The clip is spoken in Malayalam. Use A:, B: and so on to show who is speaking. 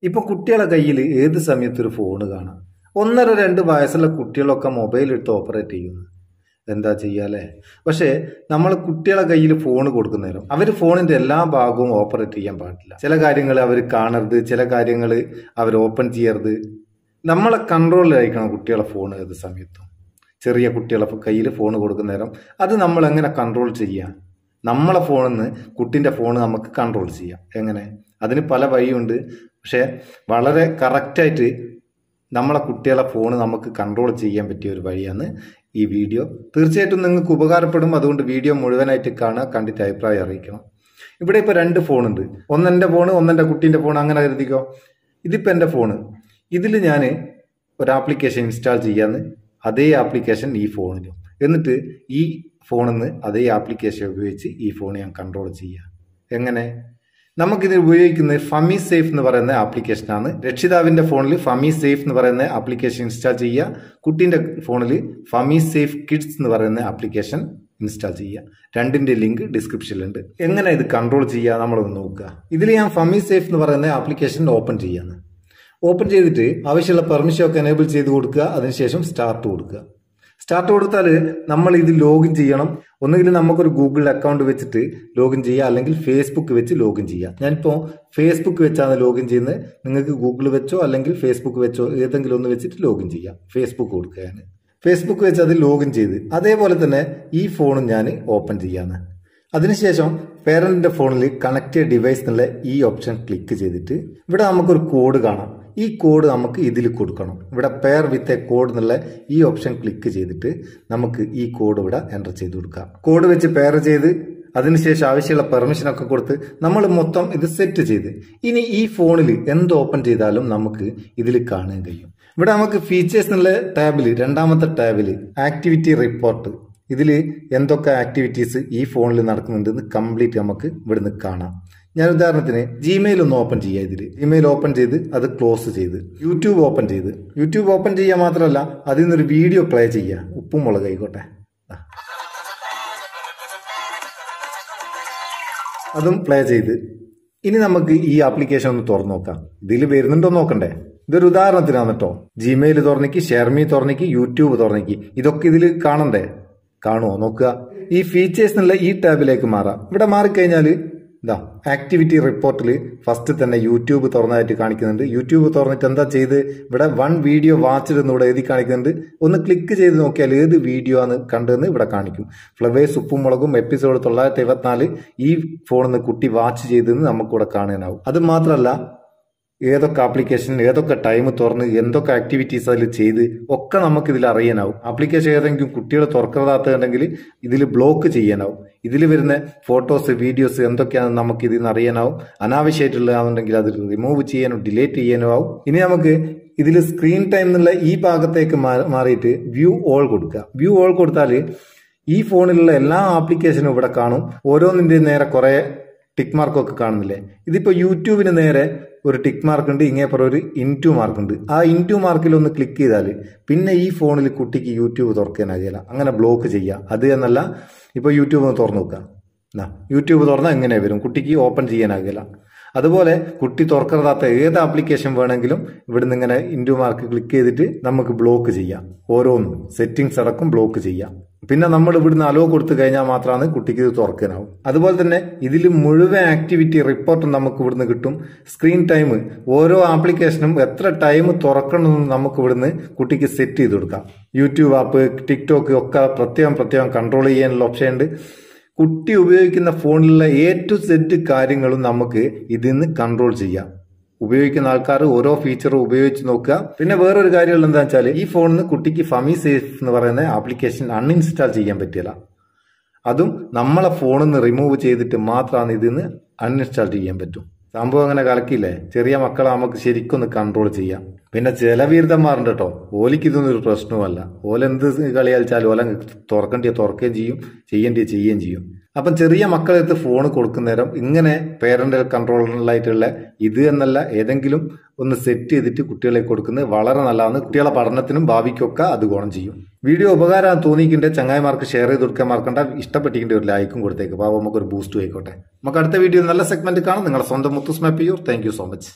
A: ഇപ്പൊ കുട്ടികളെ കയ്യിൽ ഏത് സമയത്ത് ഒരു ഫോണ് കാണാം ഒന്നര രണ്ട് വയസ്സുള്ള കുട്ടികളൊക്കെ മൊബൈൽ എടുത്ത് ഓപ്പറേറ്റ് ചെയ്യുന്നു എന്താ ചെയ്യാല്ലേ പക്ഷേ നമ്മൾ കുട്ടികളെ കയ്യിൽ ഫോൺ കൊടുക്കുന്നേരം അവർ ഫോണിന്റെ എല്ലാ ഭാഗവും ഓപ്പറേറ്റ് ചെയ്യാൻ പാടില്ല ചില കാര്യങ്ങൾ അവർ കാണരുത് ചില കാര്യങ്ങൾ അവർ ഓപ്പൺ ചെയ്യരുത് നമ്മളെ കൺട്രോളിലായിരിക്കണം കുട്ടികളെ ഫോൺ ഏത് സമയത്തും ചെറിയ കുട്ടികളെ കയ്യിൽ ഫോൺ കൊടുക്കുന്ന നേരം അത് നമ്മൾ എങ്ങനെ കൺട്രോൾ ചെയ്യാം നമ്മളെ ഫോണിൽ നിന്ന് കുട്ടിൻ്റെ ഫോൺ നമുക്ക് കൺട്രോൾ ചെയ്യാം എങ്ങനെ അതിന് പല വഴിയുണ്ട് പക്ഷേ വളരെ കറക്റ്റായിട്ട് നമ്മളെ കുട്ടികളെ ഫോൺ നമുക്ക് കൺട്രോൾ ചെയ്യാൻ പറ്റിയ ഒരു വഴിയാണ് ഈ വീഡിയോ തീർച്ചയായിട്ടും നിങ്ങൾക്ക് ഉപകാരപ്പെടും അതുകൊണ്ട് വീഡിയോ മുഴുവനായിട്ട് കാണുക കണ്ടിട്ട് അഭിപ്രായം അറിയിക്കണം ഇവിടെ ഇപ്പോൾ രണ്ട് ഫോണുണ്ട് ഒന്നെൻ്റെ ഫോണ് ഒന്നെൻ്റെ കുട്ടീൻ്റെ ഫോൺ അങ്ങനെ കരുതിക്കോ ഇതിപ്പോൾ എൻ്റെ ഫോണ് ഇതിൽ ഞാൻ ഒരു ആപ്ലിക്കേഷൻ ഇൻസ്റ്റാൾ ചെയ്യാന്ന് അതേ ആപ്ലിക്കേഷൻ ഈ ഫോണിലും എന്നിട്ട് ഈ ഫോണിൽ നിന്ന് അതേ ആപ്ലിക്കേഷൻ ഉപയോഗിച്ച് ഈ ഫോൺ ഞാൻ കൺട്രോൾ ചെയ്യാം എങ്ങനെ നമുക്കിത് ഉപയോഗിക്കുന്നത് ഫമി സേഫ് എന്ന് പറയുന്ന ആപ്ലിക്കേഷനാണ് രക്ഷിതാവിന്റെ ഫോണിൽ ഫമി സേഫ് എന്ന് പറയുന്ന ആപ്ലിക്കേഷൻ ഇൻസ്റ്റാൾ ചെയ്യുക കുട്ടീൻ്റെ ഫോണിൽ ഫമി സേഫ് കിഡ്സ് എന്ന് പറയുന്ന ആപ്ലിക്കേഷൻ ഇൻസ്റ്റാൾ ചെയ്യുക രണ്ടിന്റെ ലിങ്ക് ഡിസ്ക്രിപ്ഷനിലുണ്ട് എങ്ങനെ ഇത് കൺട്രോൾ ചെയ്യുക നമ്മളൊന്ന് നോക്കുക ഇതിൽ ഞാൻ ഫമി സേഫ് എന്ന് പറയുന്ന ആപ്ലിക്കേഷൻ ഓപ്പൺ ചെയ്യാന്ന് ഓപ്പൺ ചെയ്തിട്ട് ആവശ്യമുള്ള പെർമിഷൻ ഒക്കെ എനേബിൾ ചെയ്ത് കൊടുക്കുക അതിനുശേഷം സ്റ്റാർട്ട് കൊടുക്കുക സ്റ്റാർട്ട് കൊടുത്താൽ നമ്മൾ ഇത് ലോഗിൻ ചെയ്യണം ഒന്നുകിൽ നമുക്കൊരു ഗൂഗിൾ അക്കൗണ്ട് വെച്ചിട്ട് ലോഗിൻ ചെയ്യുക അല്ലെങ്കിൽ ഫേസ്ബുക്ക് വെച്ച് ലോഗിൻ ചെയ്യുക ഞാനിപ്പോൾ ഫേസ്ബുക്ക് വെച്ചാണ് ലോഗിൻ ചെയ്യുന്നത് നിങ്ങൾക്ക് ഗൂഗിൾ വെച്ചോ അല്ലെങ്കിൽ ഫേസ്ബുക്ക് വെച്ചോ ഏതെങ്കിലും ഒന്ന് വെച്ചിട്ട് ലോഗിൻ ചെയ്യാം ഫേസ്ബുക്ക് കൊടുക്കുകയാണ് ഫേസ്ബുക്ക് വെച്ച് അത് ലോഗിൻ ചെയ്ത് അതേപോലെ തന്നെ ഈ ഫോണും ഞാൻ ഓപ്പൺ ചെയ്യാന്ന് അതിനുശേഷം പേരന്റിന്റെ ഫോണിൽ കണക്റ്റഡ് ഡിവൈസ് എന്നുള്ള ഈ ഓപ്ഷൻ ക്ലിക്ക് ചെയ്തിട്ട് ഇവിടെ നമുക്കൊരു കോഡ് കാണാം ഈ കോഡ് നമുക്ക് ഇതിൽ കൊടുക്കണം ഇവിടെ പെയർ വിത്ത് എ കോഡ് എന്നുള്ള ഈ ഓപ്ഷൻ ക്ലിക്ക് ചെയ്തിട്ട് നമുക്ക് ഈ കോഡ് ഇവിടെ എൻ്റർ ചെയ്ത് കൊടുക്കാം കോഡ് വെച്ച് പെയർ ചെയ്ത് അതിനുശേഷം ആവശ്യമുള്ള പെർമിഷൻ ഒക്കെ കൊടുത്ത് നമ്മൾ മൊത്തം ഇത് സെറ്റ് ചെയ്ത് ഇനി ഈ ഫോണിൽ എന്ത് ഓപ്പൺ ചെയ്താലും നമുക്ക് ഇതിൽ കാണാൻ കഴിയും ഇവിടെ നമുക്ക് ഫീച്ചേഴ്സ് എന്നുള്ള ടാബിൽ രണ്ടാമത്തെ ടാബിൽ ആക്ടിവിറ്റി റിപ്പോർട്ട് ഇതിൽ എന്തൊക്കെ ആക്ടിവിറ്റീസ് ഈ ഫോണിൽ നടക്കുന്നുണ്ടെന്ന് കംപ്ലീറ്റ് നമുക്ക് ഇവിടുന്ന് കാണാം ഞാൻ ഉദാഹരണത്തിന് ജിമെയിൽ ഒന്ന് ഓപ്പൺ ചെയ്യുക ഇതിൽ ജിമെയിൽ ഓപ്പൺ ചെയ്ത് അത് ക്ലോസ് ചെയ്ത് യൂട്യൂബ് ഓപ്പൺ ചെയ്ത് യൂട്യൂബ് ഓപ്പൺ ചെയ്യുക മാത്രമല്ല അതിൽ നിന്നൊരു വീഡിയോ പ്ലേ ചെയ്യുക ഉപ്പും മുളക് ആയിക്കോട്ടെ അതും പ്ലേ ചെയ്ത് ഇനി നമുക്ക് ഈ ആപ്ലിക്കേഷൻ ഒന്ന് തുറന്നു നോക്കാം ഇതിൽ വരുന്നുണ്ടോ നോക്കണ്ടേ ഇതൊരു ഉദാഹരണത്തിനാണ് കേട്ടോ ജിമെയിൽ തുറന്നിക്ക് ഷെയർമി തുറന്നിക്ക് യൂട്യൂബ് തുറന്നിക്ക് ഇതൊക്കെ ഇതിൽ കാണണ്ടേ കാണുമോ നോക്കുക ഈ ഫീച്ചേഴ്സ് എന്നുള്ള ഈ ടാബിലേക്ക് മാറാം ഇവിടെ മാറിക്കഴിഞ്ഞാൽ ഇതാ ആക്ടിവിറ്റി റിപ്പോർട്ടിൽ ഫസ്റ്റ് തന്നെ യൂട്യൂബ് തുറന്നതായിട്ട് കാണിക്കുന്നുണ്ട് യൂട്യൂബ് തുറന്നിട്ട് എന്താ ചെയ്ത് ഇവിടെ വൺ വീഡിയോ വാച്ച്ഡ് എന്ന് ഇവിടെ എഴുതി കാണിക്കുന്നുണ്ട് ഒന്ന് ക്ലിക്ക് ചെയ്ത് നോക്കിയാൽ ഏത് വീഡിയോ ആണ് കണ്ടതെന്ന് ഇവിടെ കാണിക്കും ഫ്ലവേഴ്സ് ഉപ്പും മുളകും എപ്പിസോഡ് തൊള്ളായിരത്തി എഴുപത്തിനാല് ഈ ഫോണിൽ നിന്ന് കുട്ടി വാച്ച് ചെയ്തെന്ന് നമുക്കിവിടെ കാണാനാവും അത് മാത്രമല്ല ഏതൊക്കെ ആപ്ലിക്കേഷൻ ഏതൊക്കെ ടൈം തുറന്ന് എന്തൊക്കെ ആക്ടിവിറ്റീസ് അതിൽ ചെയ്ത് ഒക്കെ നമുക്ക് ഇതിൽ അറിയാനാവും ആപ്ലിക്കേഷൻ ഏതെങ്കിലും കുട്ടികൾ തുറക്കാത്തതുണ്ടെങ്കിൽ ഇതിൽ ബ്ലോക്ക് ചെയ്യാനാവും ഇതിൽ വരുന്ന ഫോട്ടോസ് വീഡിയോസ് എന്തൊക്കെയാണെന്ന് നമുക്ക് ഇതിൽ നിന്ന് അറിയാനാവും അനാവശ്യമായിട്ടുള്ളതാണെന്നുണ്ടെങ്കിൽ അത് റിമൂവ് ചെയ്യാനോ ഡിലേറ്റ് ചെയ്യാനോ ആവും ഇനി നമുക്ക് ഇതിൽ സ്ക്രീൻ ടൈം എന്നുള്ള ഈ ഭാഗത്തേക്ക് മാറിയിട്ട് വ്യൂ ഓൾ കൊടുക്കുക വ്യൂ ഓൾ കൊടുത്താൽ ഈ ഫോണിലുള്ള എല്ലാ ആപ്ലിക്കേഷനും ഇവിടെ കാണും ഓരോന്നിൻ്റെ നേരെ കുറേ ടിക്ക് മാർക്കൊക്കെ കാണുന്നില്ലേ ഇതിപ്പോൾ യൂട്യൂബിന് നേരെ ഒരു ടിക്ക് മാർക്ക് ഉണ്ട് ഇങ്ങേപ്പുറം ഒരു ഇൻറ്റു മാർക്ക് ഉണ്ട് ആ ഇൻറ്റു മാർക്കിൽ ഒന്ന് ക്ലിക്ക് ചെയ്താൽ പിന്നെ ഈ ഫോണിൽ കുട്ടിക്ക് യൂട്യൂബ് തുറക്കാനാകില്ല അങ്ങനെ ബ്ലോക്ക് ചെയ്യുക അത് എന്നല്ല ഇപ്പോൾ യൂട്യൂബ് ഒന്ന് തുറന്നു നോക്കുക എന്നാ യൂട്യൂബ് തുറന്നാൽ എങ്ങനെ വരും കുട്ടിക്ക് ഓപ്പൺ ചെയ്യാനാകില്ല അതുപോലെ കുട്ടി തുറക്കരുതാത്ത ഏത് ആപ്ലിക്കേഷൻ വേണമെങ്കിലും ഇവിടുന്ന് ഇങ്ങനെ ഇൻറ്റു മാർക്ക് ക്ലിക്ക് ചെയ്തിട്ട് നമുക്ക് ബ്ലോക്ക് ചെയ്യാം ഓരോന്നും സെറ്റിങ്സ് അടക്കം ബ്ലോക്ക് ചെയ്യാം പിന്നെ നമ്മൾ ഇവിടുന്ന് അലോ കൊടുത്തു കഴിഞ്ഞാൽ മാത്രമാണ് കുട്ടിക്ക് ഇത് തുറക്കാനാവും അതുപോലെ തന്നെ ഇതിൽ മുഴുവൻ ആക്ടിവിറ്റി റിപ്പോർട്ട് നമുക്ക് ഇവിടുന്ന് കിട്ടും സ്ക്രീൻ ടൈം ഓരോ ആപ്ലിക്കേഷനും എത്ര ടൈം തുറക്കണമെന്ന് നമുക്ക് ഇവിടുന്ന് കുട്ടിക്ക് സെറ്റ് ചെയ്ത് കൊടുക്കാം യൂട്യൂബ് ആപ്പ് ടിക്ടോക്ക് ഒക്കെ പ്രത്യേകം പ്രത്യേകം കൺട്രോൾ ചെയ്യാനുള്ള ഓപ്ഷൻ ഉണ്ട് കുട്ടി ഉപയോഗിക്കുന്ന ഫോണിലുള്ള എ ടു സെറ്റ് കാര്യങ്ങളും നമുക്ക് ഇതിൽ നിന്ന് കൺട്രോൾ ചെയ്യാം ഉപയോഗിക്കുന്ന ആൾക്കാർ ഓരോ ഫീച്ചറും ഉപയോഗിച്ച് നോക്കുക പിന്നെ വേറൊരു കാര്യമുള്ള എന്താ വെച്ചാൽ ഈ ഫോണിൽ നിന്ന് കുട്ടിക്ക് ഫമി സേഫ് എന്ന് പറയുന്ന ആപ്ലിക്കേഷൻ അൺഇൻസ്റ്റാൾ ചെയ്യാൻ പറ്റില്ല അതും നമ്മളെ ഫോണിൽ നിന്ന് റിമൂവ് ചെയ്തിട്ട് മാത്രമാണ് ഇതിന്ന് അൺഇൻസ്റ്റാൾ ചെയ്യാൻ പറ്റും സംഭവം അങ്ങനെ കലക്കില്ലേ ചെറിയ മക്കളെ നമുക്ക് ശരിക്കൊന്ന് കൺട്രോൾ ചെയ്യാം പിന്നെ ചില വീരന്മാരുണ്ട് കേട്ടോ ഓലിക്ക് ഇതൊന്നും ഒരു പ്രശ്നവുമല്ല ഓലെന്ത് കളി കളിച്ചാലും ഓല തുറക്കേണ്ടിയ തുറക്കുകയും ചെയ്യും ചെയ്യേണ്ടിയ ചെയ്യുകയും ചെയ്യും അപ്പം ചെറിയ മക്കളെടുത്ത് ഫോൺ കൊടുക്കുന്നേരം ഇങ്ങനെ പേരന്റൽ കൺട്രോളറായിട്ടുള്ള ഇത് എന്നല്ല ഏതെങ്കിലും ഒന്ന് സെറ്റ് ചെയ്തിട്ട് കുട്ടികളെ കൊടുക്കുന്നത് വളരെ നല്ലതാണ് കുട്ടികളെ പഠനത്തിനും ഭാവിക്കൊക്കെ അത് ഗുണം ചെയ്യും വീഡിയോ ഉപകാരം തോന്നിക്കിന്റെ ചങ്ങായിമാർക്ക് ഷെയർ ചെയ്ത് കൊടുക്കാൻ മറക്കണ്ട ഇഷ്ടപ്പെട്ടിക്കിന്റെ ഒരു ലൈക്കും കൊടുത്തേക്ക് അപ്പോൾ നമുക്ക് ഒരു ബൂസ്റ്റ് ആയിക്കോട്ടെ നമുക്ക് അടുത്ത വീഡിയോ നല്ല സെഗ്മെന്റ് കാണാം നിങ്ങളുടെ സ്വന്തം മുത്തുസ് മാപ്പ് ചെയ്യൂ താങ്ക് സോ മച്ച്